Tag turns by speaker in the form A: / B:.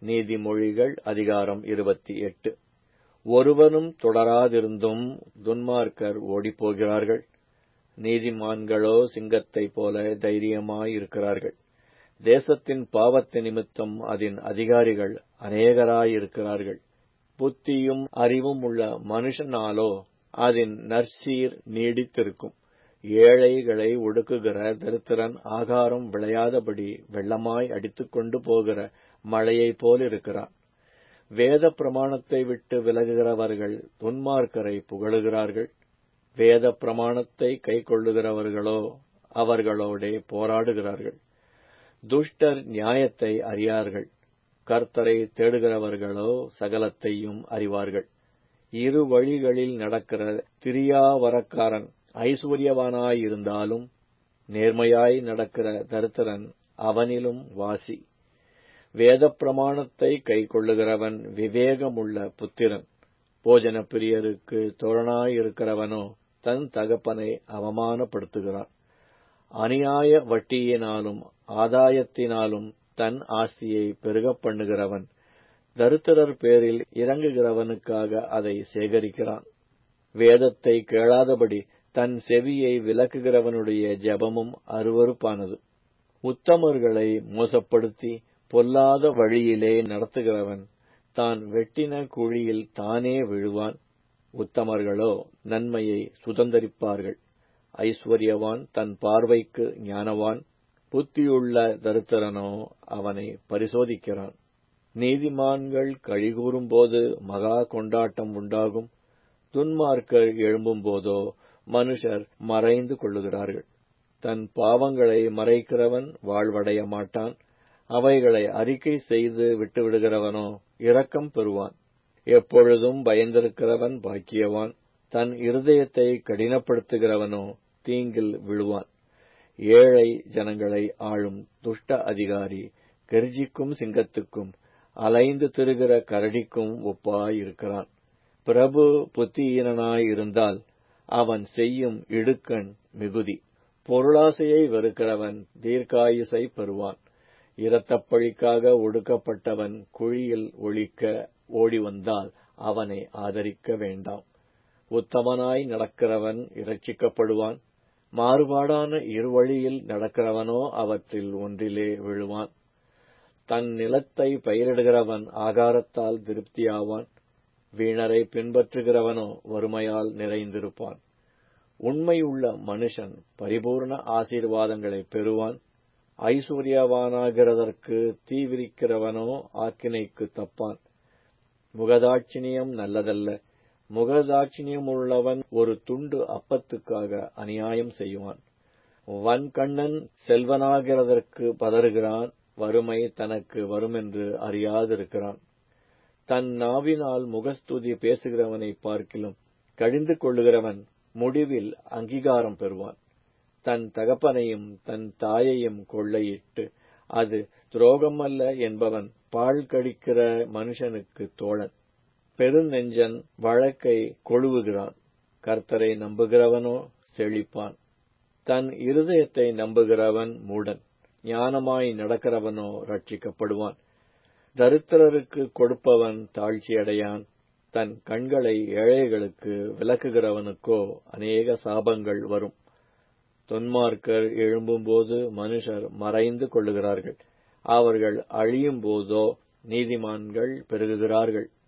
A: நீதிமொழிகள் அதிகாரம் இருபத்தி எட்டு ஒருவனும் தொடராதிருந்தும் துன்மார்க்கர் ஓடிப்போகிறார்கள் நீதிமான்களோ சிங்கத்தைப் போல தைரியமாயிருக்கிறார்கள் தேசத்தின் பாவத்து நிமித்தம் அதன் அதிகாரிகள் அநேகராயிருக்கிறார்கள் புத்தியும் அறிவும் உள்ள மனுஷனாலோ அதன் நற்சீர் நீடித்திருக்கும் ஏழைகளை ஒடுக்குகிற தரித்திரன் ஆகாரம் விளையாதபடி வெள்ளமாய் அடித்துக்கொண்டு போகிற மழையைப் போலிருக்கிறான் வேத பிரமாணத்தை விட்டு விலகுகிறவர்கள் துன்மார்க்கரை புகழுகிறார்கள் வேத பிரமாணத்தை கை கொள்ளுகிறவர்களோ அவர்களோடே போராடுகிறார்கள் துஷ்டர் நியாயத்தை அறியார்கள் கர்த்தரை தேடுகிறவர்களோ சகலத்தையும் அறிவார்கள் இரு வழிகளில் நடக்கிற திரியாவரக்காரன் ஐஸ்வர்யவானாயிருந்தாலும் நேர்மையாய் நடக்கிற தரித்திரன் அவனிலும் வாசி வேத பிரமாணத்தை கை கொள்ளுகிறவன் விவேகமுள்ள புத்திரன் போஜன பிரியருக்கு தோழனாயிருக்கிறவனோ தன் தகப்பனை அவமானப்படுத்துகிறான் அநியாய வட்டியினாலும் ஆதாயத்தினாலும் தன் ஆஸ்தியை பெருகப் பண்ணுகிறவன் தரித்திரர் பேரில் இறங்குகிறவனுக்காக அதை சேகரிக்கிறான் வேதத்தை கேளாதபடி தன் செவியை விலக்குகிறவனுடைய ஜெபமும் அருவறுப்பானது உத்தமர்களை மோசப்படுத்தி பொல்லாத வழியிலே நடத்துகிறவன் தான் வெட்டின குழியில் தானே விழுவான் உத்தமர்களோ நன்மையை சுதந்தரிப்பார்கள் ஐஸ்வர்யவான் தன் பார்வைக்கு ஞானவான் புத்தியுள்ள தரித்திரனோ அவனை பரிசோதிக்கிறான் நீதிமான்கள் கழிகூறும்போது மகா கொண்டாட்டம் உண்டாகும் துன்மார்க்கர் எழும்பும்போதோ மனுஷர் மறைந்து கொள்ளுகிறார்கள் தன் பாவங்களை மறைக்கிறவன் வாழ்வடைய மாட்டான் அவைகளை அறிக்கை செய்து விட்டுவிடுகிறவனோ இரக்கம் பெறுவான் எப்பொழுதும் பயந்திருக்கிறவன் பாக்கியவான் தன் இருதயத்தை கடினப்படுத்துகிறவனோ தீங்கில் விழுவான் ஏழை ஜனங்களை ஆளும் துஷ்ட அதிகாரி கெர்ஜிக்கும் சிங்கத்துக்கும் அலைந்து திரிகிற கரடிக்கும் ஒப்பாயிருக்கிறான் பிரபு புத்தியீனனாயிருந்தால் அவன் செய்யும் இடுக்கண் மிகுதி பொருளாசையை வெறுக்கிறவன் தீர்க்காயுசை பெறுவான் இரத்தப்பழிக்காக ஒடுக்கப்பட்டவன் குழியில் ஒழிக்க ஓடி வந்தால் அவனை ஆதரிக்க வேண்டாம் உத்தமனாய் நடக்கிறவன் இரட்சிக்கப்படுவான் மாறுபாடான இருவழியில் நடக்கிறவனோ அவற்றில் ஒன்றிலே விழுவான் தன் நிலத்தை பயிரிடுகிறவன் ஆகாரத்தால் திருப்தியாவான் வீணரை பின்பற்றுகிறவனோ வறுமையால் நிறைந்திருப்பான் உண்மையுள்ள மனுஷன் பரிபூர்ண ஆசீர்வாதங்களை பெறுவான் ஐஸ்வர்யவானாகிறதற்கு தீவிரிக்கிறவனோ ஆக்கினைக்கு தப்பான் முகதாட்சிணியம் நல்லதல்ல முகதாட்சிணியம் உள்ளவன் ஒரு துண்டு அப்பத்துக்காக அநியாயம் செய்வான் வன்கண்ணன் செல்வனாகிறதற்கு பதறுகிறான் வறுமை தனக்கு வருமென்று அறியாதிருக்கிறான் தன் நாவினால் முகஸ்துதி பேசுகிறவனை பார்க்கிலும் கடிந்து கொள்ளுகிறவன் முடிவில் அங்கீகாரம் பெறுவான் தன் தகப்பனையும் தன் தாயையும் கொள்ளையிட்டு அது துரோகமல்ல என்பவன் பால் கடிக்கிற மனுஷனுக்கு தோழன் பெருநெஞ்சன் வழக்கை கொழுவுகிறான் கர்த்தரை நம்புகிறவனோ செழிப்பான் தன் இருதயத்தை நம்புகிறவன் மூடன் ஞானமாய் நடக்கிறவனோ ரட்சிக்கப்படுவான் தரித்திரருக்கு கொடுப்பவன் தாழ்ச்சியடையான் தன் கண்களை ஏழைகளுக்கு விளக்குகிறவனுக்கோ அநேக சாபங்கள் வரும் தொன்மார்க்கர் எழும்பும்போது மனுஷர் மறைந்து கொள்ளுகிறார்கள் அவர்கள் அழியும் போதோ நீதிமான்கள் பெருகுகிறார்கள்